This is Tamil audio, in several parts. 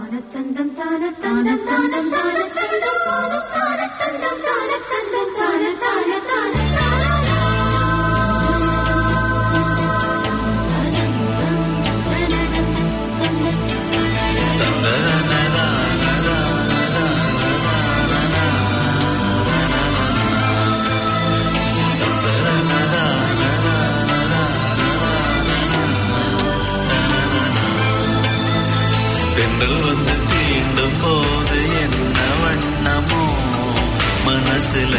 தானத்தந்தம் தானத்தந்தம் தானம் தானத்தந்தம் தானம் தானத்தந்தம் தானத்தந்தம் தான தான தான தானா தென்றல் வந்து தீண்டும் போது என்ன வண்ணமோ மனசுல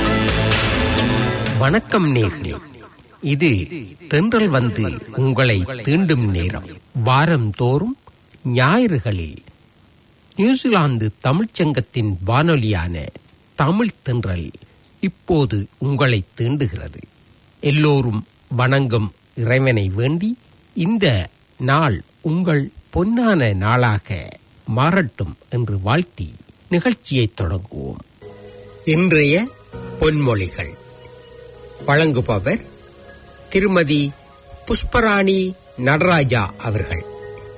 வணக்கம் நேர்களே இது தென்றல் வந்து உங்களை தீண்டும் நேரம் வாரந்தோறும் ஞாயிறுகளில் நியூசிலாந்து தமிழ்ச்சங்கத்தின் வானொலியான தமிழ் தென்றல் இப்போது உங்களை தீண்டுகிறது எல்லோரும் வணங்கும் இறைவனை வேண்டி இந்த நாள் உங்கள் பொன்னான நாளாக மாறட்டும் என்று வாழ்த்தி நிகழ்ச்சியை தொடங்குவோம் இன்றைய பொன்மொழிகள் வழங்குபவர் திருமதி புஷ்பராணி நடராஜா அவர்கள்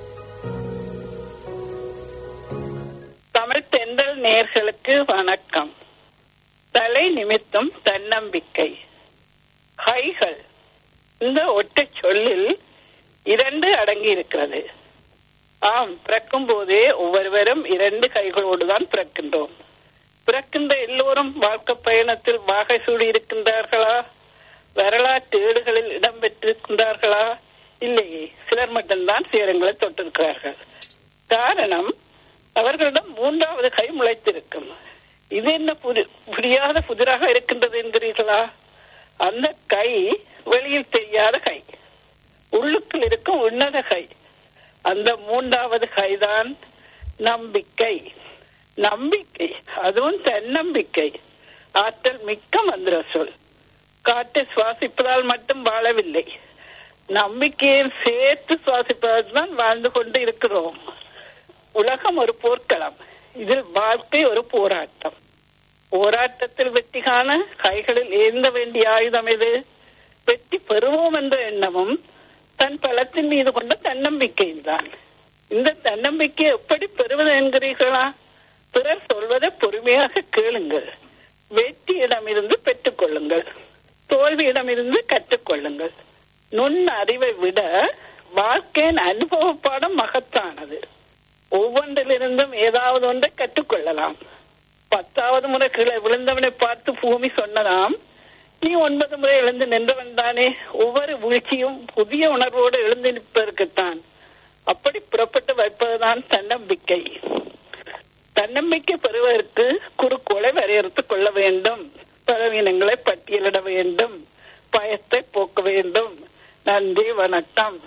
தமிழ் தென்றல் நேர்களுக்கு வணக்கம் தலை நிமித்தம் தன்னம்பிக்கை கைகள் இந்த ஒற்றை சொல்லில் இரண்டு அடங்கி இருக்கிறது ஆம் பிறக்கும் போதே ஒவ்வொருவரும் இரண்டு கைகளோடு தான் பிறக்கின்றோம் பிறக்கின்ற எல்லோரும் வாழ்க்கை பயணத்தில் வாகை சூடி இருக்கின்றார்களா வரலாற்று ஏடுகளில் இடம்பெற்றிருக்கின்றார்களா இல்லையே சிலர் மட்டும்தான் சீரங்களை தொட்டிருக்கிறார்கள் காரணம் அவர்களிடம் மூன்றாவது கை முளைத்திருக்கும் இது என்ன புரி புரியாத புதிராக இருக்கின்றது என்கிறீர்களா அந்த கை வெளியில் தெரியாத கை உள்ளுக்குள் இருக்கும் உன்னத கை அந்த மூன்றாவது கைதான் நம்பிக்கை நம்பிக்கை அதுவும் தன்னம்பிக்கை ஆற்றல் மிக்க மந்திர சொல் காற்றை சுவாசிப்பதால் மட்டும் வாழவில்லை நம்பிக்கையை சேர்த்து சுவாசிப்பதால் தான் வாழ்ந்து கொண்டு இருக்கிறோம் உலகம் ஒரு போர்க்களம் இதில் வாழ்க்கை ஒரு போராட்டம் போராட்டத்தில் வெற்றி காண கைகளில் ஏந்த வேண்டிய ஆயுதம் எது வெற்றி பெறுவோம் என்ற எண்ணமும் தன் பலத்தின் மீது கொண்ட தன்னம்பிக்கையும் தான் இந்த தன்னம்பிக்கை எப்படி பெறுவது என்கிறீர்களா பிறர் சொல்வதை பொறுமையாக கேளுங்கள் வெற்றியிடமிருந்து பெற்றுக் கொள்ளுங்கள் தோல்வியிடமிருந்து கற்றுக்கொள்ளுங்கள் நுண் அறிவை விட வாழ்க்கையின் அனுபவ பாடம் மகத்தானது ஒவ்வொன்றிலிருந்தும் ஏதாவது ஒன்றை கற்றுக்கொள்ளலாம் பத்தாவது முறை கீழே விழுந்தவனை பார்த்து பூமி சொன்னதாம் நீ ஒன்பது முறை எழுந்து நின்றவன் தானே ஒவ்வொரு வீழ்ச்சியும் புதிய உணர்வோடு எழுந்து நிற்பதற்குத்தான் அப்படி புறப்பட்டு வைப்பதுதான் தன்னம்பிக்கை தன்னம்பிக்கை பெறுவதற்கு குறுக்கோளை வரையறுத்துக் கொள்ள வேண்டும் பலவீனங்களை பட்டியலிட வேண்டும் பயத்தை போக்க வேண்டும் நன்றி வணக்கம்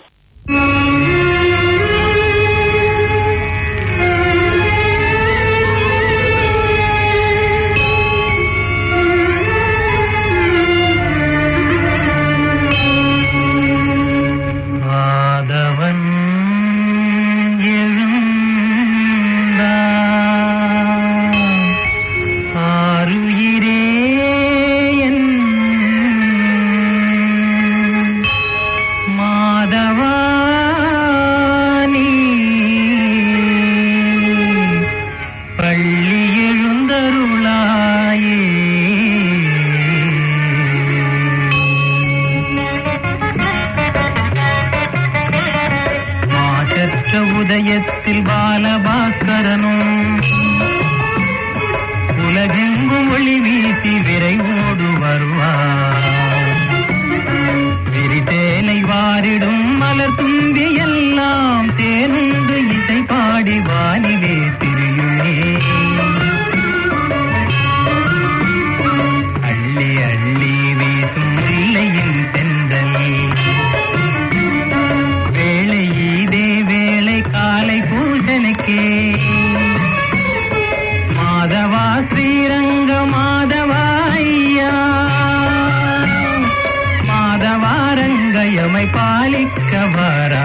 மாதவன் எழுந்தான் ஆருயிரே என் மாதவா நீ பள்ளி எழுந்தருளாயே மாசற்ற உதயத்தில் பாலபாஸ்கரனும் உலகெங்கும் ஒளி வீசி விரைவோடு வருவார் விரிதேனை வாரிடும் மலர் தும்பி எல்லாம் தேனுண்டு இசை பாடி வானிலே திரியுமே அள்ளி அள்ளி வீசும் இல்லையின் தென்றல் வேளை இதே வேளை காலை பூஜனுக்கே மாதவா ஸ்ரீரங்க மாதவா ஐயா மாதவா ரங்கயமை பாலிக்க வரா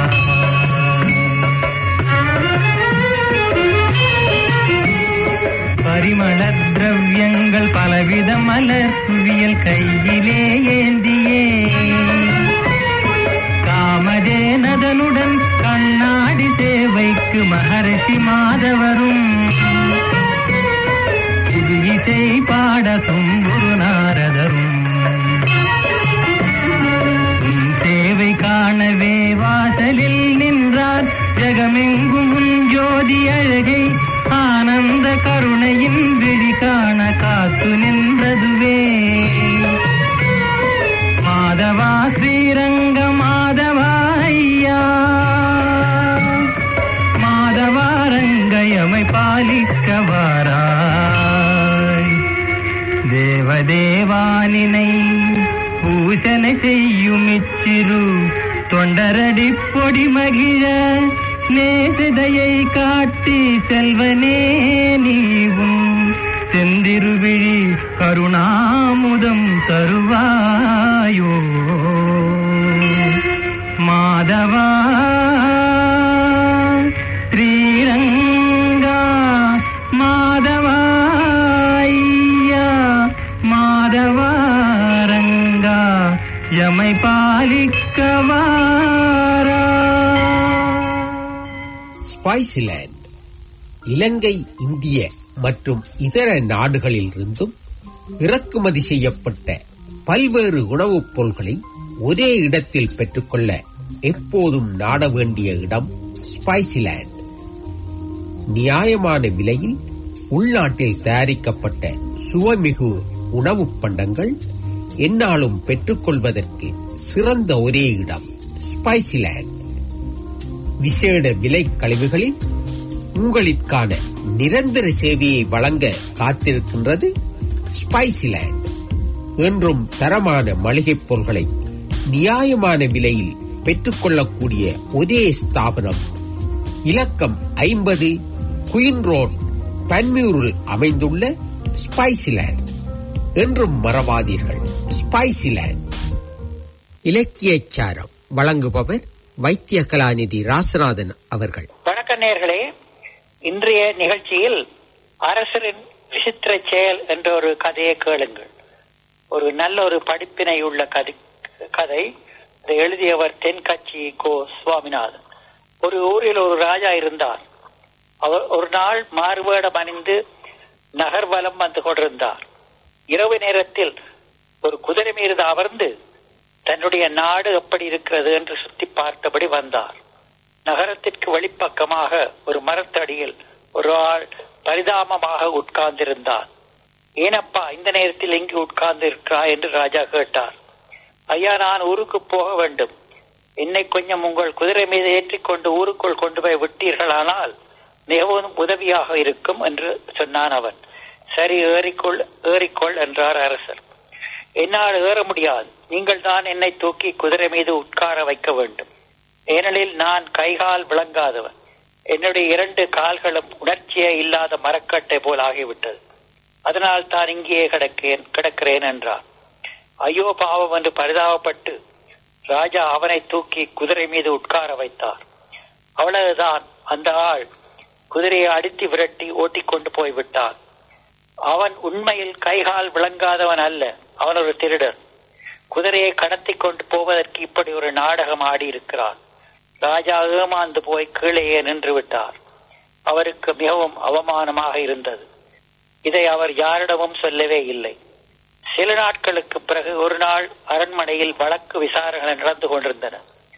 பரிமள திரவியங்கள் பலவித மலர் குவியல் கையிலே ஏந்தியே காமதேனதனுடன் கண்ணாடி சேவைக்கு பக்திக்கு மகரிஷி மாதவரும் புது இசை பாட தும்புரு நாரதரும் உன் சேவை காணவே வாசலில் நின்றார் ஜெகமெங்கும் உன் ஜோதி அழகை ஆனந்த கருணையின் விழி காண காத்து நின்றதுவே மாதவா ஸ்ரீரங்க மாதவா ஐயா மாதவா ரங்கயமை பாலிக்க வாராய் தேவதேவானினை பூசனை செய்யும் இச்சிறு தொண்டரடி பொடி மகிழ நேசதையை காட்டி செல்வனே நீவும் செந்திருவிழி கருணாமுதம் தருவாயோ மாதவா ஸ்ரீரங்கா மாதவா ஐயா மாதவா ரங்கா யமை பாலிக்கவாரா ஸ்பைசிலேண்ட் இலங்கை இந்திய மற்றும் இதர நாடுகளிலிருந்தும் இறக்குமதி செய்யப்பட்ட பல்வேறு உணவுப் பொருள்களை ஒரே இடத்தில் பெற்றுக்கொள்ள எப்போதும் நாட வேண்டிய இடம் ஸ்பைசிலேண்ட் நியாயமான விலையில் உள்நாட்டில் தயாரிக்கப்பட்ட சுவைமிகு உணவுப் பண்டங்கள் எந்நாளும் பெற்றுக்கொள்வதற்கு சிறந்த ஒரே இடம் ஸ்பைசிலேண்ட் விசேட விலை கழிவுகளில் உங்களுக்கான நிரந்தர சேவையை வழங்க காத்திருக்கின்றது ஸ்பைசிலேண்ட் என்றும் தரமான மளிகைப் பொருள்களை நியாயமான விலையில் பெற்றுக்கொள்ளக்கூடிய ஒரே ஸ்தாபனம் இலக்கம் ஐம்பது குயின் ரோட் பன்மியூரில் அமைந்துள்ள ஸ்பைசிலேண்ட் என்றும் மறவாதீர்கள் ஸ்பைசிலேண்ட் இலக்கியச்சாரம் வழங்குபவர் வைத்திய கலாநிதி ராசநாதன் அவர்கள் வணக்க நேர்களே இன்றைய நிகழ்ச்சியில் அரசரின் விசித்திர செயல் என்ற ஒரு கதையை கேளுங்கள் ஒரு நல்ல ஒரு படிப்பினை உள்ள கதை கதை இதை எழுதியவர் தென்கட்சி கோ சுவாமிநாதன் ஒரு ஊரில் ஒரு ராஜா இருந்தார் அவர் ஒரு நாள் மாறுவேடம் அணிந்து நகர்வலம் வந்து கொண்டிருந்தார் இரவு நேரத்தில் ஒரு குதிரை மீது அமர்ந்து தன்னுடைய நாடு எப்படி இருக்கிறது என்று சுத்தி பார்த்தபடி வந்தார் நகரத்திற்கு வெளிப்பக்கமாக ஒரு மரத்தடியில் ஒரு ஆள் பரிதாபமாக உட்கார்ந்திருந்தார் ஏனப்பா இந்த நேரத்தில் எங்கு உட்கார்ந்து இருக்கிறாய் என்று ராஜா கேட்டார் ஐயா நான் ஊருக்கு போக வேண்டும் என்னை கொஞ்சம் உங்கள் குதிரை மீது ஏற்றிக்கொண்டு ஊருக்குள் கொண்டு போய் விட்டீர்களானால் மிகவும் உதவியாக இருக்கும் என்று சொன்னான் அவன் சரி ஏறிக்கொள் ஏறிக்கொள் என்றார் அரசர் என்னால் ஏற முடியாது நீங்கள் தான் என்னை தூக்கி குதிரை மீது உட்கார வைக்க வேண்டும் ஏனெனில் நான் கைகால் விளங்காதவன் என்னுடைய இரண்டு கால்களும் உணர்ச்சியே இல்லாத மரக்கட்டை போல் ஆகிவிட்டது அதனால் தான் இங்கேயே கிடக்கிறேன் கிடக்கிறேன் என்றார் ஐயோ பாவம் என்று பரிதாபப்பட்டு ராஜா அவனை தூக்கி குதிரை மீது உட்கார வைத்தார் அவ்வளவுதான் அந்த ஆள் குதிரையை அடித்து விரட்டி ஓட்டிக்கொண்டு போய்விட்டான் அவன் உண்மையில் கைகால் விளங்காதவன் அல்ல அவன் ஒரு திருடன் குதிரையை கடத்தி கொண்டு போவதற்கு இப்படி ஒரு நாடகம் ஆடி இருக்கிறான் ராஜா ஏமாந்து போய் கீழேயே நின்று விட்டார் அவருக்கு மிகவும் அவமானமாக இருந்தது இதை அவர் யாரிடமும் சொல்லவே இல்லை சில நாட்களுக்கு பிறகு ஒரு நாள் அரண்மனையில் வழக்கு விசாரணைகள் நடந்து கொண்டிருந்தன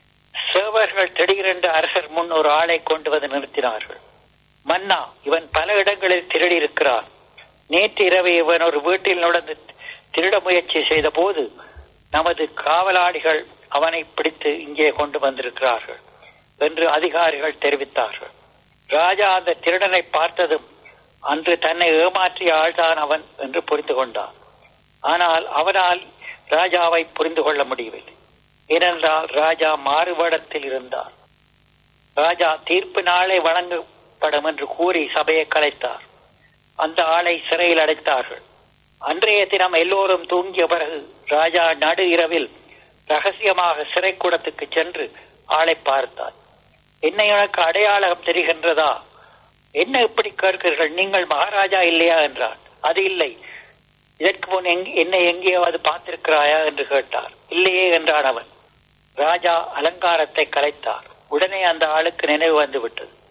சேவர்கள் திடீரென்று அரசர் முன் ஒரு ஆளை கொண்டு வந்து நிறுத்தினார்கள் மன்னா இவன் பல இடங்களில் திருடி இருக்கிறான் நேற்று இரவு இவன் ஒரு வீட்டில் நுழைந்து திருட முயற்சி செய்த போது நமது காவலாளிகள் அவனை பிடித்து இங்கே கொண்டு வந்திருக்கிறார்கள் என்று அதிகாரிகள் தெரிவித்தார்கள் ராஜா அந்த திருடனை பார்த்ததும் அன்று தன்னை ஏமாற்றிய ஆள்தான் அவன் என்று புரிந்து கொண்டான் ஆனால் அவனால் ராஜாவை புரிந்து கொள்ள முடியவில்லை ஏனென்றால் ராஜா மாறுவேடத்தில் இருந்தார் ராஜா தீர்ப்பு நாளை வழங்கப்படும் என்று கூறி சபையை கலைத்தார் அந்த ஆளை சிறையில் அடைத்தார்கள் அன்றைய தினம் எல்லோரும் தூங்கிய பிறகு ராஜா நடு இரவில் ரகசியமாக சிறைக்கூடத்துக்கு சென்று ஆளை பார்த்தார் என்ன எனக்கு அடையாளம் தெரிகின்றதா என்ன இப்படி கேட்கிறீர்கள் நீங்கள் மகாராஜா இல்லையா என்றார் அது இல்லை இதற்கு முன் எங் என்னை எங்கேயாவது பார்த்திருக்கிறாயா என்று கேட்டார் இல்லையே என்றான் அவன் ராஜா அலங்காரத்தை கலைத்தார் உடனே அந்த ஆளுக்கு நினைவு வந்து விட்டது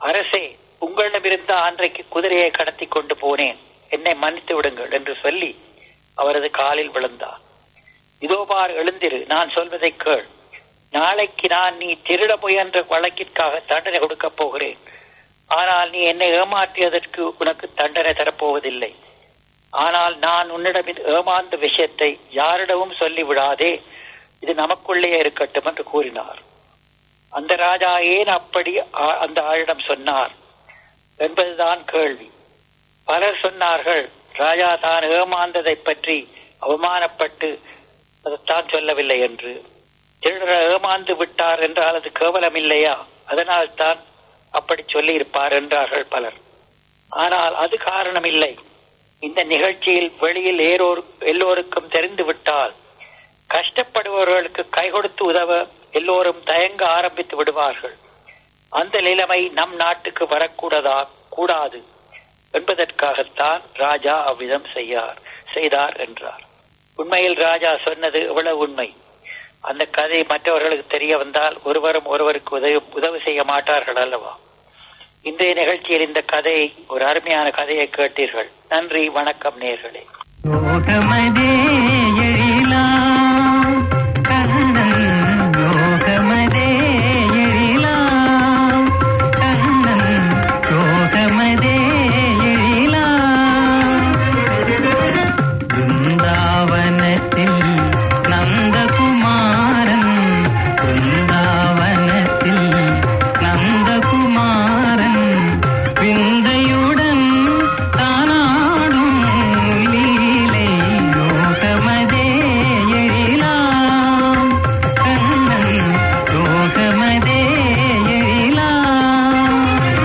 அரசே உங்களிடமிருந்த அன்றைக்கு குதிரையை கடத்தி கொண்டு போனேன் என்னை மன்னித்து விடுங்கள் என்று சொல்லி அவரது காலில் விழுந்தார் இதோ பார் எழுந்திரு நான் சொல்வதை கேள் நாளைக்கு நான் நீ திருட முயன்ற வழக்கிற்காக தண்டனை கொடுக்கப் போகிறேன் ஆனால் நீ என்னை ஏமாற்றியதற்கு உனக்கு தண்டனை தரப்போவதில்லை ஆனால் நான் உன்னிடம் இது ஏமாந்த விஷயத்தை யாரிடமும் சொல்லிவிடாதே இது நமக்குள்ளே இருக்கட்டும் என்று கூறினார் அந்த ராஜா ஏன் அப்படி ஆ- அந்த ஆளிடம் சொன்னார் என்பதுதான் கேள்வி பலர் சொன்னார்கள் ராஜா தான் ஏமாந்ததை பற்றி அவமானப்பட்டு அதைத்தான் சொல்லவில்லை என்று திருடர் ஏமாந்து விட்டார் என்றால் அது கேவலம் இல்லையா அதனால் தான் அப்படி சொல்லி இருப்பார் என்றார்கள் பலர் ஆனால் அது காரணம் இல்லை இந்த நிகழ்ச்சியில் வெளியில் ஏரோர் எல்லோருக்கும் தெரிந்து விட்டால் கஷ்டப்படுபவர்களுக்கு கை கொடுத்து உதவ எல்லோரும் தயங்க ஆரம்பித்து விடுவார்கள் அந்த நிலைமை நம் நாட்டுக்கு வரக்கூடாதா கூடாது என்பதற்காகத்தான் ராஜா அவ்விதம் செய்யார் செய்தார் என்றார் உண்மையில் ராஜா சொன்னது எவ்வளவு உண்மை அந்த கதை மற்றவர்களுக்கு தெரிய வந்தால் ஒருவரும் ஒருவருக்கு உதவி உதவி செய்ய மாட்டார்கள் அல்லவா இன்றைய நிகழ்ச்சியில் இந்த கதை ஒரு அருமையான கதையை கேட்டீர்கள் நன்றி வணக்கம் நேர்களே யோகமதே எழிலாம் கண்ணன் யோகமதே எழிலாம் கண்ணன் யோகமதே எழிலாம் பிருந்தாவனத்தில் நந்தகுமாரன் பிருந்தாவனத்தில் நந்தகுமாரன் விந்தையுடன் தானாடும் லீலை யோகமதே எழிலாம் கண்ணன் யோகமதே எழிலாம்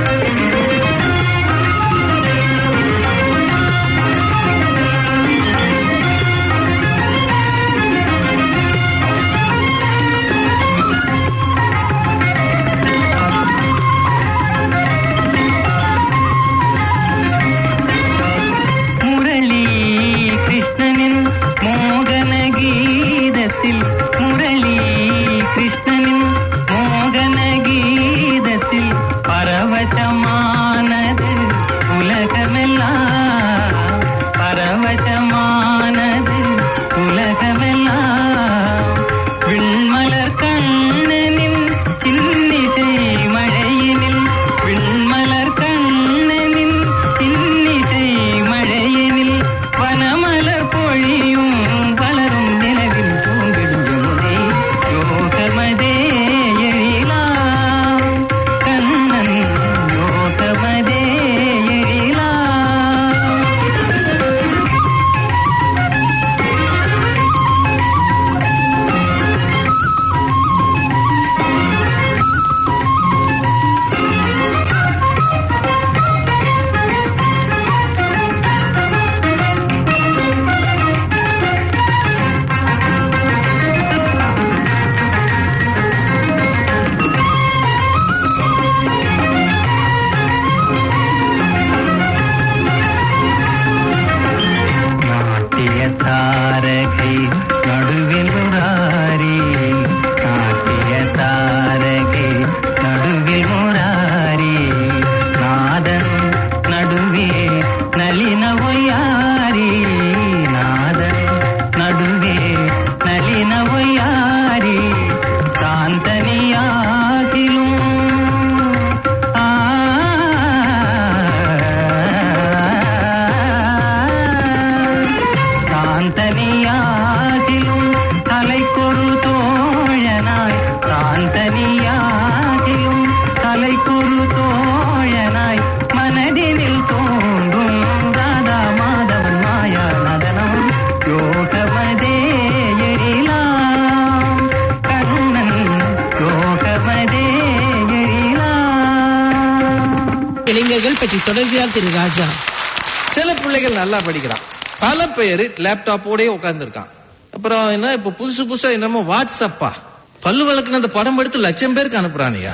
முரளி கிருஷ்ணனின் மோகன கீதத்தில் முரளி கிருஷ்ணனின் மோகன கீதத்தில் பரவசமானது உலகமெல்லாம் பரவசமானது உலகமெல்லாம் விண்மலர் கண்ணனின் இன்னிசை மழையினில் விண்மலர் கண்ணனின் இன்னிசை மழையினில் வனமலர் பொழியும் வளரும் நிலவில் தூங்கிடும் யமுனை யோகமதே எழிலாம் கண்ணன் யோகமதே எழிலாம் நாட்டிய தாரகை நடுவில் முராரி நாட்டிய தாரகை நடுவில் முராரி நாதன் நடுவே நளின ஒய்யாரி நாதன் நடுவே நளின ஒய்யாரி தான் தனியாகிலும் தான் தனியாகிலும் தலைக்கொரு தோழனாய் தான் தனியாகிலும் தலைக்கொரு தோழனாய் மனதினில் தோன்றும் ராதா மாதவன் மாயா நதனம் யோகமதே எழிலாம் கண்ணன் யோகமதே எழிலாம் இளைஞர்கள் பற்றி தொடர்கிறார் திரு ராஜா சில பிள்ளைகள் நல்லா படிக்கிறான் பல பேரு லேப்டாப்போடே உட்கார்ந்துருக்கான் அப்புறம் என்ன இப்ப புதுசு புதுசா என்னமோ வாட்ஸ்அப்பா பல்லு வழக்குன அந்த படம் எடுத்து லட்சம் பேருக்கு அனுப்புறானுயா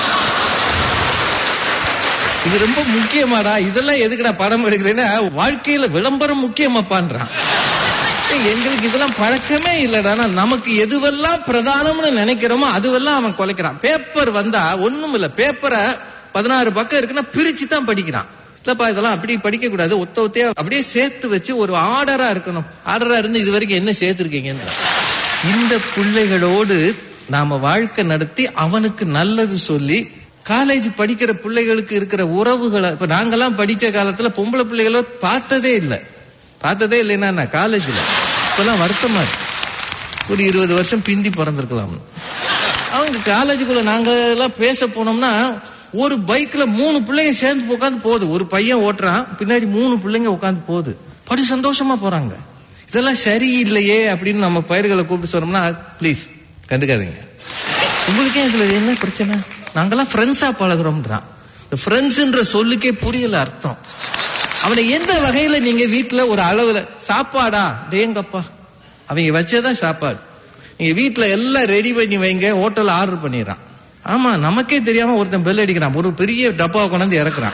இது ரொம்ப முக்கியமாடா இதெல்லாம் எதுக்குடா படம் எடுக்கிறேன்னா வாழ்க்கையில விளம்பரம் முக்கியமாப்பான்றான் ஏய், எங்களுக்கு இதெல்லாம் பழக்கமே இல்லடா ஆனா நமக்கு எதுவெல்லாம் பிரதானம்னு நினைக்கிறோமோ அதுவெல்லாம் அவன் குலைக்கிறான் பேப்பர் வந்தா ஒண்ணும் இல்ல பேப்பரை பதினாறு பக்கம் இருக்குன்னா பிரிச்சு தான் படிக்கிறான் இல்லப்பா இதெல்லாம் அப்படி படிக்க கூடாது ஒத்த ஒத்தையா அப்படியே சேர்த்து வச்சு ஒரு ஆர்டரா இருக்கணும் ஆர்டரா இருந்து இது வரைக்கும் என்ன சேர்த்திருக்கீங்கன்னு இந்த பிள்ளைகளோடு நாம வாழ்க்கை நடத்தி அவனுக்கு நல்லது சொல்லி காலேஜ் படிக்கிற பிள்ளைகளுக்கு இருக்கிற உறவுகளை இப்ப நாங்கெல்லாம் படிச்ச காலத்துல பொம்பளை பிள்ளைகளோ பார்த்ததே இல்லை பார்த்ததே இல்லைன்னா காலேஜ்ல இப்பெல்லாம் வருத்தமா இருக்கு ஒரு இருபது வருஷம் பிந்தி பிறந்திருக்கலாம் அவங்க காலேஜுக்குள்ள நாங்க எல்லாம் பேச போனோம்னா ஒரு பைக்ல மூணு பிள்ளைங்க சேர்ந்து உட்காந்து போகுது ஒரு பையன் ஓட்டுறான் பின்னாடி மூணு பிள்ளைங்க உட்காந்து போகுது படி சந்தோஷமா போறாங்க இதெல்லாம் சரியில்லையே அப்படின்னு நம்ம பயிர்களை கூப்பிட்டு சொன்னோம்னா ப்ளீஸ் கண்டுக்காதீங்க உங்களுக்கே இதுல என்ன பிரச்சனை நாங்கெல்லாம் ஃப்ரெண்ட்ஸா பழகுறோம்ன்றான் இந்த ஃப்ரெண்ட்ஸ்ன்ற சொல்லுக்கே புரியல அர்த்தம் அவனை எந்த வகையில நீங்க வீட்டுல ஒரு அளவுல சாப்பாடா டேங்கப்பா அவங்க வச்சதான் சாப்பாடு நீங்க வீட்டுல எல்லாம் ரெடி பண்ணி வைங்க ஹோட்டல்ல ஆர்டர் பண்ணிடுறான் ஆமா நமக்கே தெரியாம ஒருத்தன் பெல் அடிக்கிறான் ஒரு பெரிய டப்பாவை கொண்டாந்து இறக்குறான்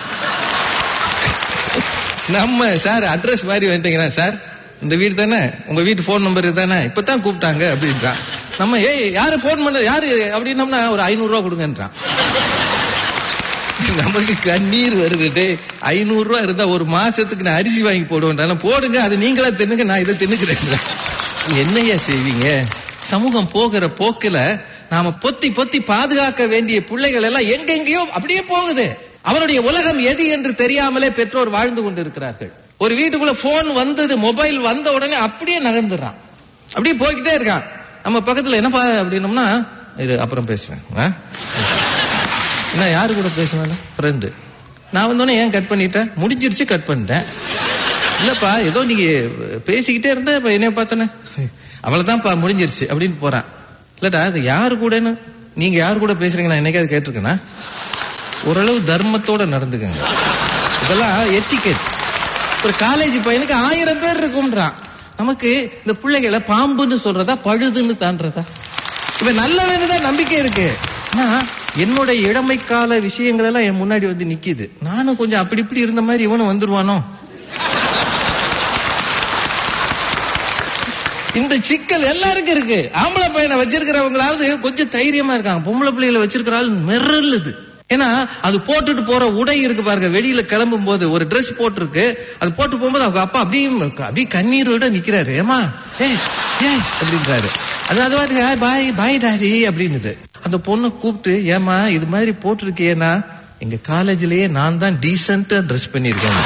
நம்ம சார் அட்ரஸ் மாதிரி வந்துட்டீங்கன்னா சார் இந்த வீடு தானே உங்க வீட்டு ஃபோன் நம்பர் தானே இப்பதான் கூப்பிட்டாங்க அப்படின்றான் நம்ம ஏய் யாரு ஃபோன் பண்ண யாரு அப்படின்னம்னா ஒரு ஐநூறு ரூபா கொடுங்கன்றான் நமக்கு கண்ணீர் வருது டே ஐநூறு ரூபா இருந்தா ஒரு மாசத்துக்கு நான் அரிசி வாங்கி போடுவேன் போடுங்க அது நீங்களா தின்னுங்க நான் இதை தின்னுக்கிறேன் என்னையா செய்வீங்க சமூகம் போகிற போக்குல நாம பொத்தி பொத்தி பாதுகாக்க வேண்டிய பிள்ளைகள் எல்லாம் எங்கெங்கேயோ அப்படியே போகுது அவனுடைய உலகம் எது என்று தெரியாமலே பெற்றோர் வாழ்ந்து கொண்டிருக்கிறார்கள் ஒரு வீட்டுக்குள்ள போன் வந்தது மொபைல் வந்த உடனே அப்படியே நகர்ந்துடுறான் அப்படியே போய்கிட்டே இருக்கான் நம்ம பக்கத்துல என்னப்பா அப்படின்னோம்னா இரு அப்புறம் பேசுவேன் ஆ? என்ன யாரு கூட பேசுவேன் ஃப்ரெண்டு நான் வந்தோடனே ஏன் கட் பண்ணிட்டேன் முடிஞ்சிருச்சு கட் பண்ணிட்டேன் இல்லப்பா ஏதோ நீங்க பேசிக்கிட்டே இருந்த இப்ப என்னைய பார்த்தனே அவ்வளவுதான்ப்பா முடிஞ்சிருச்சு அப்படின்னு போறான் இல்லடா அது யாரு கூடன்னு நீங்க யாரு கூட பேசுறீங்க நான் என்னைக்காவது கேட்டிருக்கேனா ஓரளவு தர்மத்தோட நடந்துக்கங்க இதெல்லாம் எட்டிக்கெட் ஒரு காலேஜ் பையனுக்கு ஆயிரம் பேர் இருக்கும்ன்றான் நமக்கு இந்த பிள்ளைகளை பாம்புன்னு சொல்றதா பழுதுன்னு தாண்டதா இப்ப நல்லவன்னு தான் நம்பிக்கை இருக்கு ஆனா என்னுடைய இளமை கால விஷயங்கள் எல்லாம் என் முன்னாடி வந்து நிக்குது நானும் கொஞ்சம் அப்படி இப்படி இருந்த மாதிரி இவனும் வந்துருவானோ இந்த சிக்கல் எல்லாருக்கும் இருக்கு ஆம்பளை பையனை வச்சிருக்கிறவங்களாவது கொஞ்சம் தைரியமா இருக்காங்க பொம்பளை பிள்ளைகளை வச்சிருக்கிறாள் மெரல்லுது ஏன்னா அது போட்டுட்டு போற உடை இருக்கு பாருங்க வெளியில கிளம்பும் போது ஒரு Dress போட்டிருக்கு அது போட்டு போகும்போது அவங்க அப்பா அப்படியே அப்படியே கண்ணீரோட நிக்கிறாரு ஏமா ஏய் ஏய் அப்படின்றாரு அது அது பாருங்க பாய் பாய் டாடி அப்படின்னுது அந்த பொண்ணை கூப்பிட்டு ஏமா இது மாதிரி போட்டிருக்கியேனா எங்க காலேஜ்லயே நான் தான் டீசென்டா ட்ரெஸ் பண்ணிருக்கேன்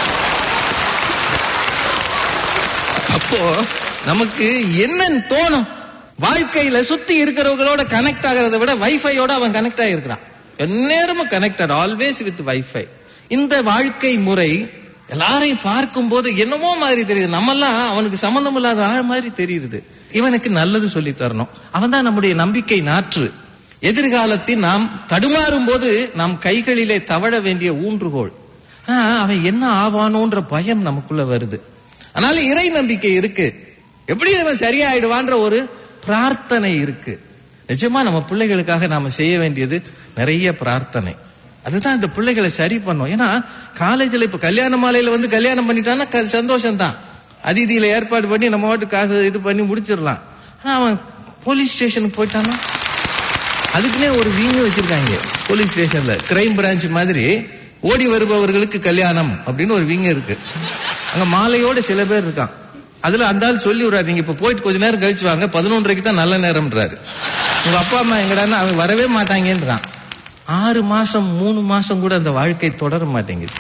அப்போ நமக்கு என்னன்னு தோணும் வாழ்க்கையில சுத்தி இருக்கிறவங்களோட கனெக்ட் ஆகிறத விட வைஃபையோட அவன் கனெக்ட் ஆகிருக்கிறான் எந்நேரமும் கனெக்டட் ஆல்வேஸ் வித் வைஃபை இந்த வாழ்க்கை முறை எல்லாரையும் பார்க்கும் போது என்னமோ மாதிரி தெரியுது நம்மெல்லாம் அவனுக்கு சம்பந்தம் இல்லாத ஆள் மாதிரி தெரியுது இவனுக்கு நல்லது சொல்லி தரணும் அவன் தான் நம்முடைய நம்பிக்கை நாற்று எதிர்காலத்தில் நாம் தடுமாறும் போது நம் கைகளிலே தவழ வேண்டிய ஊன்றுகோல் ஆனா, அவன் என்ன ஆவானோன்ற பயம் நமக்குள்ள வருது அதனால இறை நம்பிக்கை இருக்கு எப்படி அவன் சரியாயிடுவான்ற ஒரு பிரார்த்தனை இருக்கு நிஜமா நம்ம பிள்ளைகளுக்காக நாம செய்ய வேண்டியது நிறைய பிரார்த்தனை அதுதான் இந்த பிள்ளைகளை சரி பண்ணும் ஏன்னா காலேஜ்ல இப்ப கல்யாண மாலையில வந்து கல்யாணம் பண்ணிட்டான்னா க- சந்தோஷம் தான் அதிதியில ஏற்பாடு பண்ணி நம்ம வாட்டு காசு இது பண்ணி முடிச்சிடலாம் ஆனா அவன் போலீஸ் ஸ்டேஷனுக்கு போயிட்டான்னா அதுக்குன்னே ஒரு வீங்க வச்சிருக்காங்க போலீஸ் ஸ்டேஷன்ல கிரைம் பிரான்ச் மாதிரி ஓடி வருபவர்களுக்கு கல்யாணம் அப்படின்னு ஒரு வீங்க இருக்கு அங்க மாலையோட சில பேர் இருக்கான் அதுல அந்த ஆள் சொல்லி விடுறாரு நீங்க இப்ப போயிட்டு கொஞ்ச நேரம் கழிச்சு வாங்க பதினொன்றரைக்கு தான் நல்ல நேரம்ன்றாரு உங்க அப்பா அம்மா எங்கடான்னா அவங்க வரவே மாட்டாங்கன்றான் ஆறு மாசம் மூணு மாசம் கூட அந்த வாழ்க்கை தொடர மாட்டேங்குது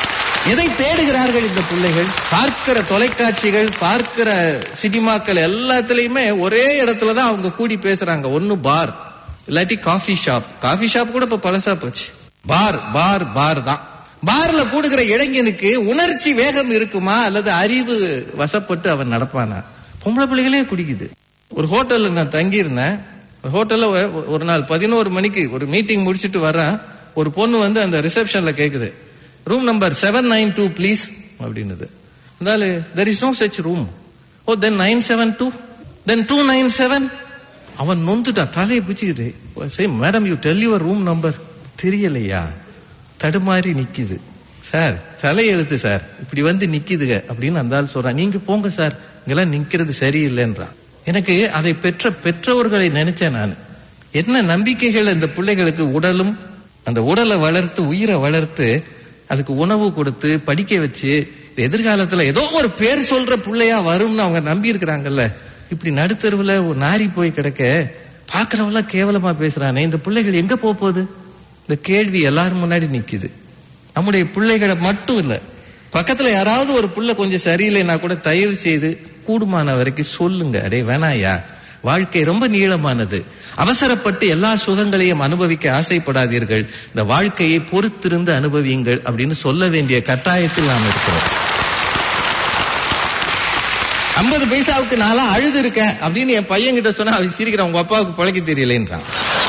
எதை தேடுகிறார்கள் இந்த பிள்ளைகள் பார்க்கிற தொலைக்காட்சிகள் பார்க்கிற சினிமாக்கள் எல்லாத்துலயுமே ஒரே இடத்துல தான் அவங்க கூடி பேசுறாங்க ஒன்னு பார் இல்லாட்டி காஃபி ஷாப் காஃபி ஷாப் கூட இப்ப பழசா போச்சு பார் பார் பார் தான் பார்ல கூடுகிற இளைஞனுக்கு உணர்ச்சி வேகம் இருக்குமா அல்லது அறிவு வசப்பட்டு அவன் நடப்பானா பொம்பளை பிள்ளைகளே குடிக்குது ஒரு ஹோட்டல்ல நான் தங்கி இருந்தேன் ஹோட்டல்ல ஒ- ஒரு நாள் பதினோரு மணிக்கு ஒரு மீட்டிங் முடிச்சிட்டு வரேன் ஒரு பொண்ணு வந்து அந்த ரிசப்ஷன்ல கேக்குது room number seven nine two please அப்படின்னுது இருந்தாலும் there is no such room oh then nine seven two then two nine seven அவன் நொந்துட்டான் தலையை பிடிச்சிக்கிட்டு சரி madam you tell your room number தெரியலையா தடுமாறி நிக்குது சார் தலையெழுத்து சார் இப்படி வந்து நிக்குதுங்க அப்படின்னு அந்த ஆள் சொல்றான் நீங்க போங்க சார் இங்கெல்லாம் நிக்கிறது சரியில்லைன்றான் எனக்கு அதை பெற்ற பெற்றோர்களை நினைச்சேன் நான் என்ன நம்பிக்கைகள் இந்த பிள்ளைகளுக்கு உடலும் அந்த உடலை வளர்த்து உயிரை வளர்த்து அதுக்கு உணவு கொடுத்து படிக்க வச்சு எதிர்காலத்துல ஏதோ ஒரு பேர் சொல்ற பிள்ளையா வரும்னு அவங்க நம்பி இருக்கிறாங்கல்ல இப்படி நடுத்தருவுல ஒரு நாரி போய் கிடக்க பாக்குறவெல்லாம் கேவலமா பேசுறானே இந்த பிள்ளைகள் எங்க போக போகுது இந்த கேள்வி எல்லாரும் முன்னாடி நிக்குது நம்முடைய பிள்ளைகளை மட்டும் இல்ல பக்கத்துல யாராவது ஒரு புள்ள கொஞ்சம் சரியில்லைன்னா கூட தயவு செய்து கூடுமான வரைக்கும் சொல்லுங்க அடே வேணாயா வாழ்க்கை ரொம்ப நீளமானது அவசரப்பட்டு எல்லா சுகங்களையும் அனுபவிக்க ஆசைப்படாதீர்கள் இந்த வாழ்க்கையை பொறுத்திருந்து அனுபவியுங்கள் அப்படின்னு சொல்ல வேண்டிய கட்டாயத்தில் நாம் இருக்கிறோம் ஐம்பது பைசாவுக்கு நான்லாம் அழுது இருக்கேன் அப்படின்னு என் பையன் கிட்ட சொன்னா அவன் சிரிக்கிறான் உங்க அப்பாவுக்கு பழக்க தெரியலன்றான்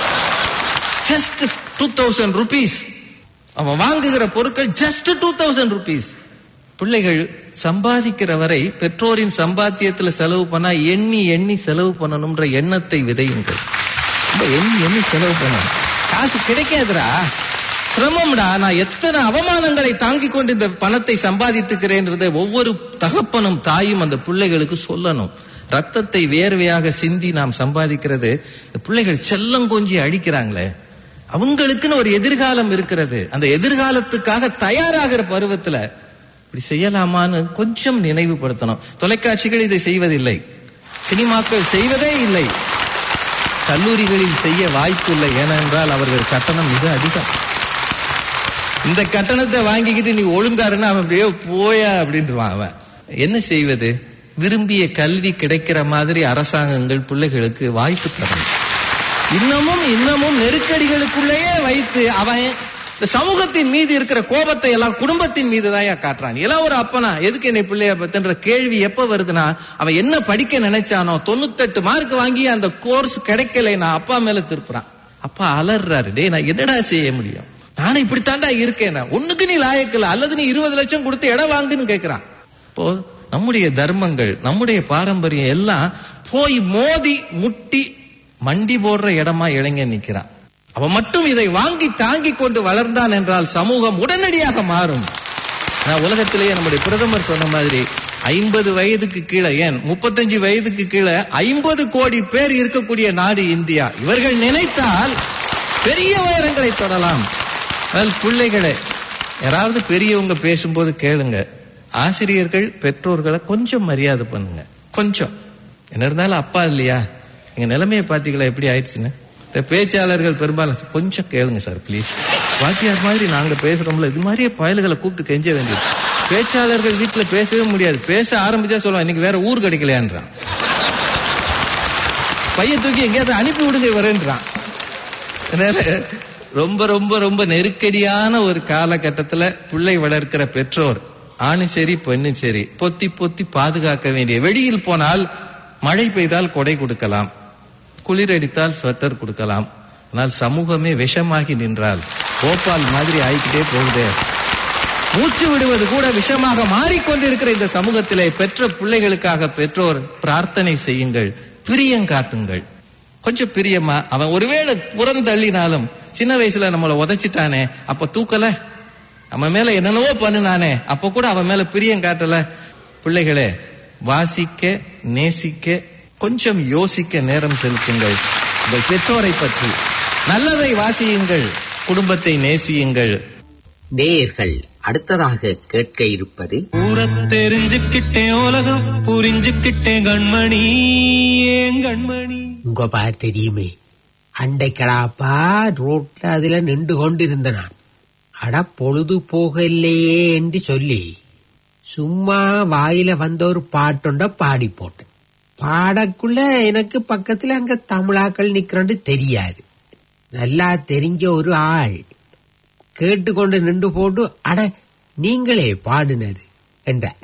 ஜஸ்ட் டூ தௌசண்ட் ருபீஸ் அவன் வாங்குகிற பொருட்கள் ஜஸ்ட் டூ தௌசண்ட் ருபீஸ் பிள்ளைகள் சம்பாதிக்கிற வரை பெற்றோரின் சம்பாத்தியத்துல செலவு பண்ணா எண்ணி எண்ணி செலவு பண்ணணும்ன்ற எண்ணத்தை விதையுங்கள் ரொம்ப எண்ணி எண்ணி செலவு பண்ணணும் காசு கிடைக்காதுடா சிரமம்டா நான் எத்தனை அவமானங்களை தாங்கிக் கொண்டு இந்த பணத்தை சம்பாதித்துக்கிறேன்றதை ஒவ்வொரு தகப்பனும் தாயும் அந்த பிள்ளைகளுக்கு சொல்லணும் ரத்தத்தை வேர்வையாக சிந்தி நாம் சம்பாதிக்கிறது இந்த பிள்ளைகள் செல்லம் கொஞ்சி அழிக்கிறாங்களே அவங்களுக்குன்னு ஒரு எதிர்காலம் இருக்கிறது அந்த எதிர்காலத்துக்காக தயாராகிற பருவத்துல இப்படி செய்யலாமான்னு கொஞ்சம் நினைவுபடுத்தணும் தொலைக்காட்சிகள் இதை செய்வதில்லை சினிமாக்கள் செய்வதே இல்லை கல்லூரிகளில் செய்ய வாய்ப்பு இல்லை ஏனென்றால் அவர்கள் கட்டணம் மிக அதிகம் இந்த கட்டணத்தை வாங்கிக்கிட்டு நீ ஒழுங்காருன்னு அவன் அப்படியே போயா அப்படின்றான் அவன் என்ன செய்வது விரும்பிய கல்வி கிடைக்கிற மாதிரி அரசாங்கங்கள் பிள்ளைகளுக்கு வாய்ப்பு தரணும் இன்னமும் இன்னமும் நெருக்கடிகளுக்குள்ளேயே வைத்து அவன் இந்த சமூகத்தின் மீது இருக்கிற கோபத்தை எல்லாம் குடும்பத்தின் மீது தான் காட்டுறான் எல்லாம் ஒரு அப்பனா எதுக்கு என்னை பிள்ளைய பத்துன்ற கேள்வி எப்ப வருதுன்னா அவன் என்ன படிக்க நினைச்சானோ தொண்ணூத்தெட்டு மார்க் வாங்கி அந்த கோர்ஸ் கிடைக்கலைன்னா அப்பா மேல திருப்புறான் அப்பா அலறாரு டேய் நான் என்னடா செய்ய முடியும் நானும் இப்படித்தாண்டா இருக்கேன் ஒண்ணுக்கு நீ லாயக்கல அல்லது நீ இருபது லட்சம் கொடுத்து இடம் வாங்குன்னு கேக்குறான் இப்போ நம்முடைய தர்மங்கள் நம்முடைய பாரம்பரியம் எல்லாம் போய் மோதி முட்டி மண்டி போடுற இடமா இளைஞன் நிக்கிறான் அவன் மட்டும் இதை வாங்கி தாங்கி கொண்டு வளர்ந்தான் என்றால் சமூகம் உடனடியாக மாறும் நான் உலகத்திலேயே நம்முடைய பிரதமர் சொன்ன மாதிரி ஐம்பது வயதுக்கு கீழே ஏன் முப்பத்தஞ்சு வயதுக்கு கீழே ஐம்பது கோடி பேர் இருக்கக்கூடிய நாடு இந்தியா இவர்கள் நினைத்தால் பெரிய உயரங்களை தொடலாம் அதனால் பிள்ளைகளே யாராவது பெரியவங்க பேசும்போது கேளுங்க ஆசிரியர்கள் பெற்றோர்களை கொஞ்சம் மரியாதை பண்ணுங்க கொஞ்சம் என்ன இருந்தாலும் அப்பா இல்லையா எங்க நிலைமையை பாத்தீங்களா எப்படி ஆயிடுச்சுன்னு இந்த பேச்சாளர்கள் பெரும்பாலும் கொஞ்சம் கேளுங்க சார் ப்ளீஸ் வாத்தியார் மாதிரி நாங்க பேசுறோம்ல இது மாதிரியே பயல்களை கூப்பிட்டு கெஞ்ச வேண்டியது பேச்சாளர்கள் வீட்டுல பேசவே முடியாது பேச ஆரம்பிச்சா சொல்லுவான் இன்னைக்கு வேற ஊர் கிடைக்கலையான்றான் பைய தூக்கி எங்கேயாவது அனுப்பி விடுங்க வரேன்றான் அதனால ரொம்ப ரொம்ப ரொம்ப நெருக்கடியான ஒரு காலகட்டத்துல பிள்ளை வளர்க்கிற பெற்றோர் ஆணு சரி பெண்ணு சரி பொத்தி பொத்தி பாதுகாக்க வேண்டிய வெளியில் போனால் மழை பெய்தால் கொடை கொடுக்கலாம் குளிர் அடித்தால் ஸ்வெட்டர் கொடுக்கலாம் ஆனால் சமூகமே விஷமாகி நின்றால் போபால் மாதிரி ஆயிக்கிட்டே போகுதே மூச்சு விடுவது கூட விஷமாக மாறிக்கொண்டிருக்கிற இந்த சமூகத்திலே பெற்ற பிள்ளைகளுக்காக பெற்றோர் பிரார்த்தனை செய்யுங்கள் பிரியம் காட்டுங்கள் கொஞ்சம் பிரியமா அவன் ஒருவேளை புறந்தள்ளினாலும் சின்ன வயசுல நம்மளை உதைச்சிட்டானே அப்ப தூக்கல நம்ம மேல என்னென்னவோ பண்ணுனானே அப்ப கூட அவன் மேல பிரியம் காட்டல பிள்ளைகளே வாசிக்க நேசிக்க கொஞ்சம் யோசிக்க நேரம் செலுத்துங்கள் உங்கள் பெற்றோரை பற்றி நல்லதை வாசியுங்கள் குடும்பத்தை நேசியுங்கள் நேயர்கள் அடுத்ததாக கேட்க இருப்பது ஊர தெரிஞ்சுக்கிட்டேன் உலகம் புரிஞ்சுக்கிட்டேன் கண்மணி ஏன் கண்மணி உங்க பார் தெரியுமே அண்டைக்கடாப்பா ரோட்ல அதுல நின்று கொண்டிருந்தனான் அட பொழுது போகலையே என்று சொல்லி சும்மா வாயில வந்த ஒரு பாட்டுண்ட பாடி போட்டேன் பாடக்குள்ள எனக்கு பக்கத்துல அங்க தமிழாக்கள் நிக்கிறோன்னு தெரியாது நல்லா தெரிஞ்ச ஒரு ஆள் கேட்டுக்கொண்டு நின்று போட்டு அட நீங்களே பாடினது என்றார்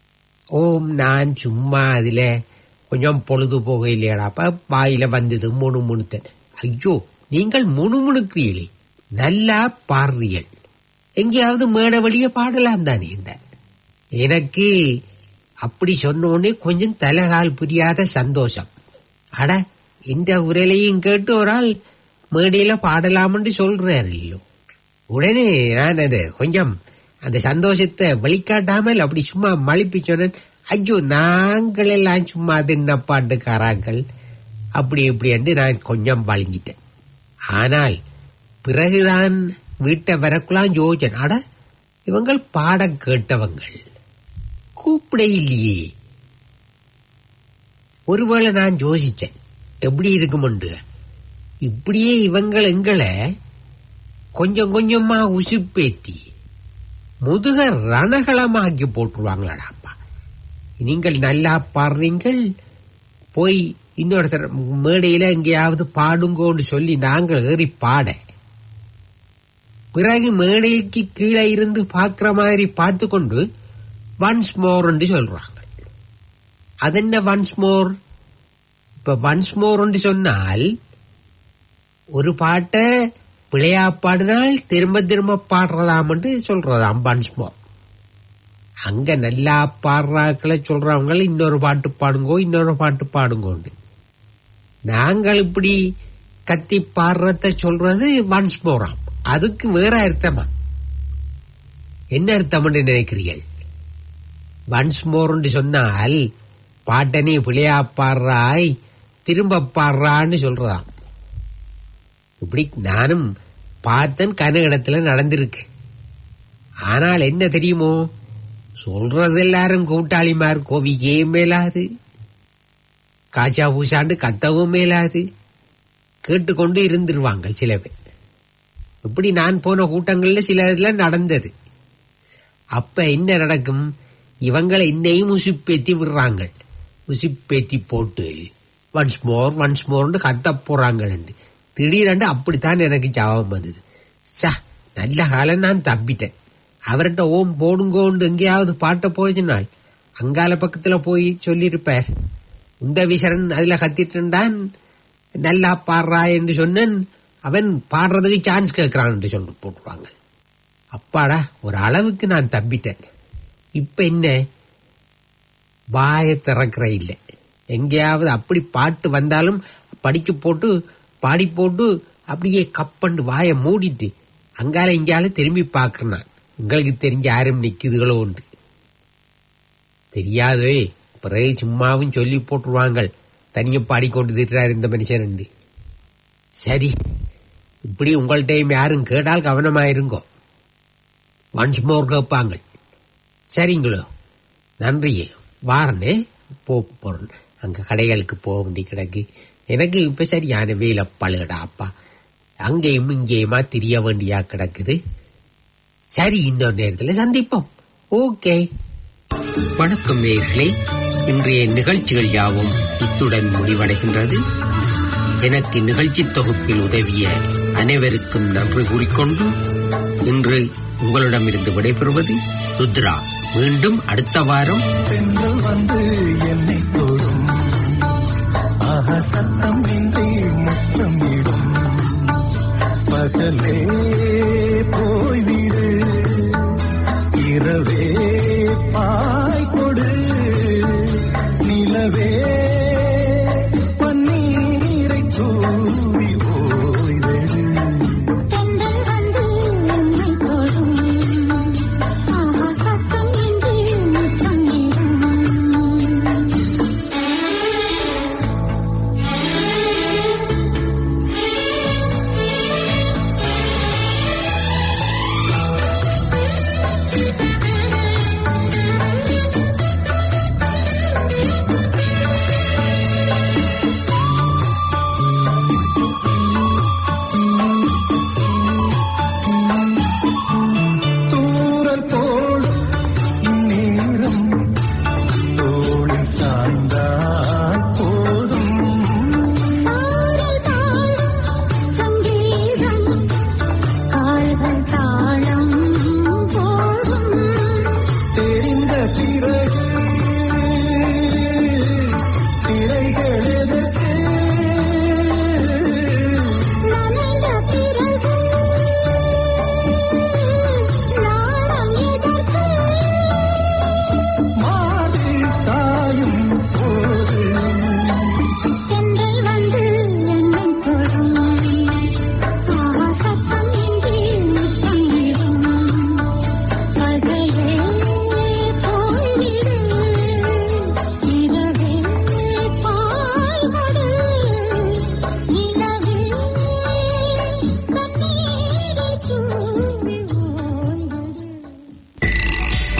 ஓம் நான் சும்மா அதுல கொஞ்சம் பொழுது போக இல்லையாடாப்ப வாயில வந்தது முணு முணுத்தன் ஐயோ நீங்கள் முணுமுணுக்கிறீங்களே நல்லா பாடுறீர்கள் எங்கேயாவது மேடை வழிய பாடலாம் தானே என்றார் எனக்கு அப்படி சொன்ன உடனே கொஞ்சம் தலைகால் புரியாத சந்தோஷம் அட இந்த உரலையும் கேட்டு ஒரு ஆள் மேடையில பாடலாம்னு சொல்றாரு இல்லையோ உடனே நான் அது கொஞ்சம் அந்த சந்தோஷத்தை வெளிக்காட்டாமல் அப்படி சும்மா மழுப்பி சொன்னேன் ஐயோ நாங்கள் எல்லாம் சும்மா தின்ன பாட்டுக்காராங்கள் அப்படி இப்படி என்று நான் கொஞ்சம் வழிஞ்சிட்டேன் ஆனால் பிறகுதான் வீட்டை வரக்குலாம் யோஜன் அட இவங்கள் பாட கேட்டவங்கள் கூப்பிட இல்லையே ஒருவேளை நான் யோசிச்சேன் எப்படி இருக்குமுண்டு இப்படியே இவங்கள் எங்களை கொஞ்சம் கொஞ்சமா உசுப்பேத்தி முதுக ரணகளமாக்கி போட்டுருவாங்களாடாப்பா நீங்கள் நல்லா பாடுறீங்கள் போய் இன்னொருத்தர் மேடையில எங்கேயாவது பாடுங்கோன்னு சொல்லி நாங்கள் ஏறி பாட பிறகு மேடைக்கு கீழே இருந்து பார்க்கிற மாதிரி பார்த்து கொண்டு ஒன்ஸ் மோர்ன்னு சொல்றாங்க அது என்ன ஒன்ஸ் மோர் இப்ப ஒன்ஸ் மோர்ன்னு சொன்னால் ஒரு பாட்டை பிழையா பாடினால் திரும்ப திரும்ப பாடுறதாமன்ட்டு சொல்றதாம் ஒன்ஸ் மோர் அங்க நல்லா பாடுறாக்களை சொல்றவங்க இன்னொரு பாட்டு பாடுங்கோ இன்னொரு பாட்டு பாடுங்கோண்டு நாங்கள் இப்படி கத்தி பாடுறத சொல்றது ஒன்ஸ் மோராம் அதுக்கு வேற அர்த்தமா என்ன அர்த்தம்னு நினைக்கிறீர்கள் ஒன்ஸ் மோர்னு சொன்னால் பாட்டனே பிள்ளையா பாடுறாய் திரும்ப பாடுறான்னு சொல்றதாம் இப்படி நானும் பார்த்தன் கனகடத்துல நடந்திருக்கு ஆனால் என்ன தெரியுமோ சொல்றது எல்லாரும் கூட்டாளிமார் கோவிக்கே மேலாது காஜா பூசாண்டு கத்தவும் மேலாது கேட்டுக்கொண்டு இருந்துருவாங்க சில பேர் இப்படி நான் போன கூட்டங்கள்ல சில இதுல நடந்தது அப்ப என்ன நடக்கும் இவங்களை இன்னையும் உசுப்பேத்தி விடுறாங்க உசுப்பேத்தி போட்டு ஒன்ஸ் மோர் ஒன்ஸ் மோர்னு கத்த போறாங்கன்னு திடீரென்று அப்படித்தான் எனக்கு ஜாபம் வந்தது சா நல்ல காலம் நான் தப்பிட்டேன் அவர்கிட்ட ஓம் போடுங்கோண்டு எங்கேயாவது பாட்ட போயினால் அங்கால பக்கத்துல போய் சொல்லியிருப்பார் இந்த விசரன் அதுல கத்திட்டுண்டான் நல்லா பாடுறா என்று சொன்னேன் அவன் பாடுறதுக்கு சான்ஸ் கேட்கிறான் என்று சொல்லி போட்டுருவாங்க அப்பாடா ஒரு அளவுக்கு நான் தப்பிட்டேன் இப்ப என்ன வாயை திறக்கிற இல்லை எங்கேயாவது அப்படி பாட்டு வந்தாலும் படிச்சு போட்டு பாடி போட்டு அப்படியே கப்பண்டு வாயை மூடிட்டு அங்கால இங்கால திரும்பி பார்க்கிறேன் நான் உங்களுக்கு தெரிஞ்ச யாரும் நிக்குதுகளோ உண்டு தெரியாதே பிறகு சும்மாவும் சொல்லி போட்டுருவாங்க தனியா பாடிக்கொண்டு திட்டுறாரு இந்த மனுஷன் உண்டு சரி இப்படி உங்கள்கிட்ட யாரும் கேட்டால் கவனமாயிருங்கோ ஒன்ஸ் மோர் கேட்பாங்க சரிங்களோ நன்றி வாரனே போ போறேன் அங்க கடைகளுக்கு போக வேண்டி கிடக்கு எனக்கு இப்ப சரியான வேலை பழுகடா அப்பா அங்கேயும் இங்கேயுமா தெரிய வேண்டியா கிடக்குது சரி இன்னொரு நேரத்தில் சந்திப்போம் ஓகே வணக்கம் நேயர்களே இன்றைய நிகழ்ச்சிகள் யாவும் இத்துடன் முடிவடைகின்றது எனக்கு நிகழ்ச்சி தொகுப்பில் உதவிய அனைவருக்கும் நன்றி கூறிக்கொண்டு இன்று உங்களிடமிருந்து விடைபெறுவது ருத்ரா மீண்டும் அடுத்த வாரம் பெண்கள் வந்து என்னை தொடும் ஆஹா சத்தம் இன்றி முத்தமிடும் பகலே போய்